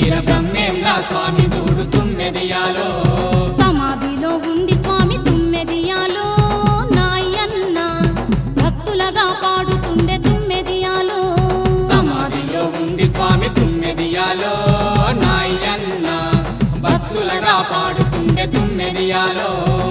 వీర బ్రహ్మేంద్ర స్వామి చూడు తుమ్మెదియాలో సమాధిలో ఉండి స్వామి తుమ్మెదియాలో నాయన్న భక్తులగా పాడుతుండే తుమ్మెదియాలో సమాధిలో ఉండి స్వామి తుమ్మెదియాలో నాయన్న భక్తులగా పాడుతుండే తుమ్మెదియాలో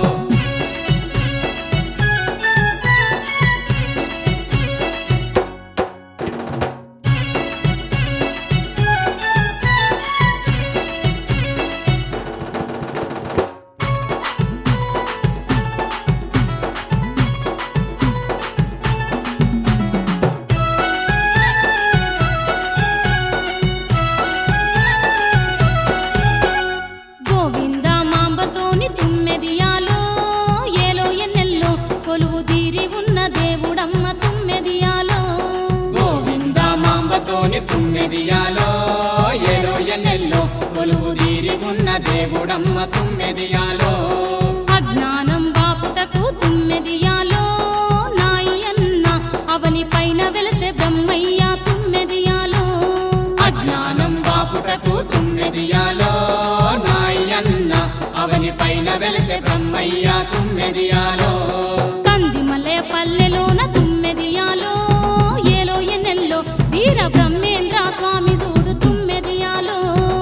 గోవింద మాంబతోని తుమ్మెదియాలో ఏలో ఎన్నెల్లో కొలువు తీరి ఉన్న దేవుడమ్మ తుమ్మెదియాలో గోవింద మాంబతోని తుమ్మెదియాలో ఏలో ఎన్నెల్లో కొలువు తీరి ఉన్న దేవుడమ్మ తుమ్మెదియాలో అజ్ఞానం బాపుటకు తుమ్మెదియాలో నాయన్న అవని పైన వెలసే బ్రహ్మయ్య తుమ్మెదియాలో అజ్ఞానం బాపుటకు తుమ్మెదియాలో నాయన్న అవని పైన వెలిసే బ్రహ్మయ్య తుమ్మెదియాలో కందిమలే పల్లెలోన తుమ్మెదియాలో ఏలో ఎన్నెల్లో వీర బ్రహ్మేంద్ర స్వామి చూడు తుమ్మెదియాలో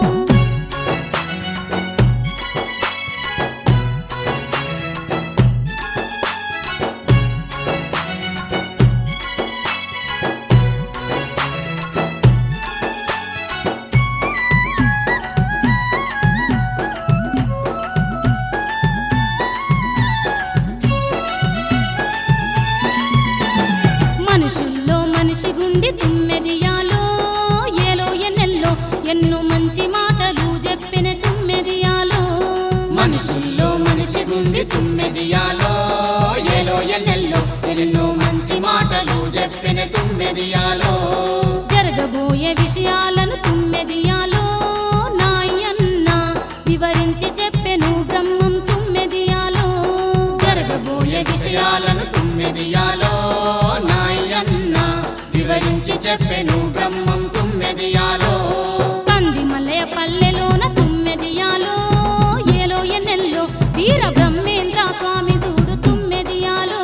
మనుషుల్లో మనిషి గుండి తుమ్మెదియాలో ఏలో ఎన్నెల్లో ఎన్నో మంచి మాటలు చెప్పిన తుమ్మెదియాలో మనుషుల్లో మనిషి గుండి తుమ్మెదియాలో ఏలో ఎన్నెల్లో ఎన్నో మంచి మాటలు చెప్పిన తుమ్మెదియాలో జరగబోయే విషయాలను తుమ్మెదియాలో నాయన్న వివరించి చెప్పెను బ్రహ్మం తుమ్మెదియాలో జరగబోయే విషయాలను తుమ్మెదియాలో నాయన్న వివరించి చెప్పెను బ్రహ్మం తుమ్మెదియాలో కందిమలయ పల్లెలోన తుమ్మెదియాలో ఏలో ఎన్నెల్లో వీర బ్రహ్మేంద్ర స్వామి చూడు తుమ్మెదియాలో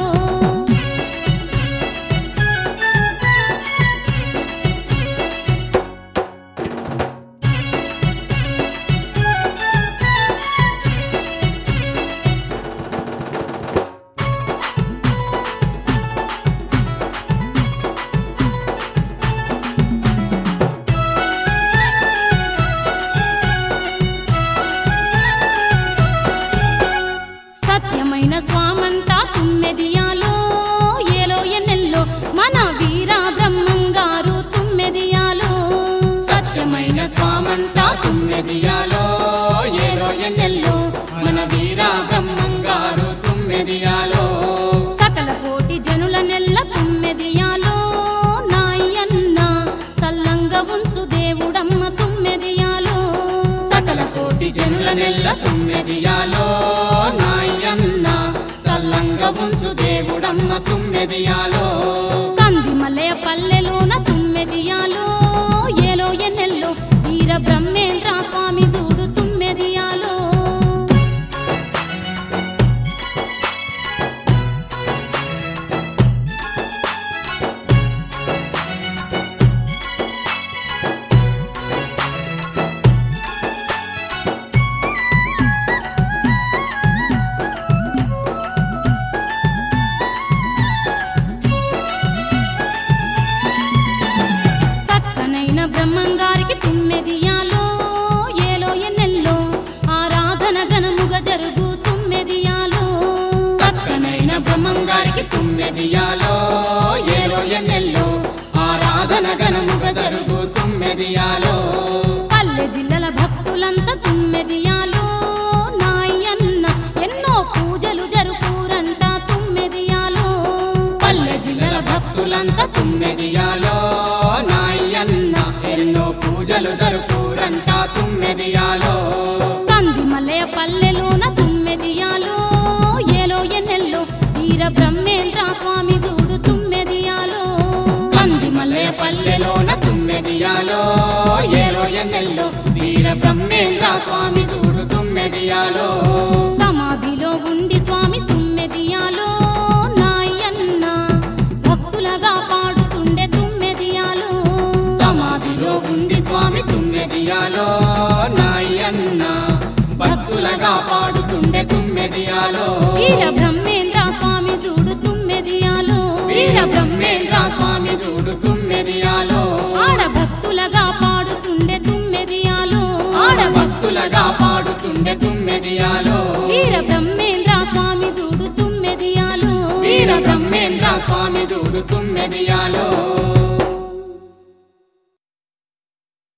సత్యమైన స్వామంట తుమ్మెదియాలో ఏలో ఎన్నెల్లో మన వీర బ్రహ్మంగారు తుమ్మెదియాలో సత్యమైన స్వామంట తుమ్మెదియాలో ఏలో ఎన్నెల్లో మన వీర బ్రహ్మంగారు తుమ్మెదియాలో సకల కోటి జనుల నెల్ల తుమ్మెదియాలో నాయన్న సల్లంగా ఉంచు దేవుడమ్మ తుమ్మెదియాలో సకల కోటి జనుల నెల్ల తుమ్మెదియాలో నాయన్న సల్లంగా ఉంచు దేవుడమ్మ తుమ్మెదియాలో కందిమలయ పల్లెలోన తుమ్మెదియాలో ఏలో ఎన్నెల్లో వీర బ్రహ్మేంద్ర స్వామి చూడు తుమ్మెదియాలో చక్కనైన బ్రహ్మంగారికి తుమ్మెదియాలో ఏలో ఎన్నెల్లో ఆరాధన ఘనముగా జరుగు తుమ్మెదియాలో సక్కనైన బ్రహ్మంగారికి తుమ్మెదియాలో ఏలో ఎన్నెల్లో ఆరాధన ఘనముగా జరుగు తుమ్మెదియాలో పల్లె జిల్లల భక్తులంతా తుమ్మెదియాలో నాయన్న ఎన్నో పూజలు జరుపురంట తుమ్మెదియాలో పల్లె జిల్లల భక్తులంతా తుమ్మెదియాలో నాయన్న ఎన్నో పూజలు జరుపురంట తుమ్మెదియాలో కందిమలయ పల్లెలోన తుమ్మెదియాలో ఏలో ఎన్నెల్లో వీర బ్రహ్మేంద్ర స్వామి చూడు తుమ్మెదియాలో కందిమల్లె పల్లెలోన తుమ్మెదియాలో ఏలో ఎన్నెల్లో వీర బ్రహ్మేంద్ర స్వామి చూడు తుమ్మెదియాలో సమాధిలో ఉండి స్వామి తుమ్మెదియాలో నాయన్న భక్తులగా పాడుతుండే తుమ్మెదియాలో సమాధిలో ఉండి స్వామి తుమ్మెదియాలో నాయన్న భక్తులగా పాడుతుండే తుమ్మెదియాలో వీర బ్రహ్మేంద్ర స్వామి చూడు తుమ్మెదియాలో వీర బ్రహ్మేంద్ర స్వామి చూడు తుమ్మెదియాలో ఆడ భక్తులగా పాడుతుండే తుమ్మెదియాలో ఆడ భక్తులగా పాడుతుండే తుమ్మెదియాలో వీర బ్రహ్మేంద్ర స్వామి చూడు తుమ్మెదియాలో వీర బ్రహ్మేంద్ర స్వామి చూడు తుమ్మెదియాలో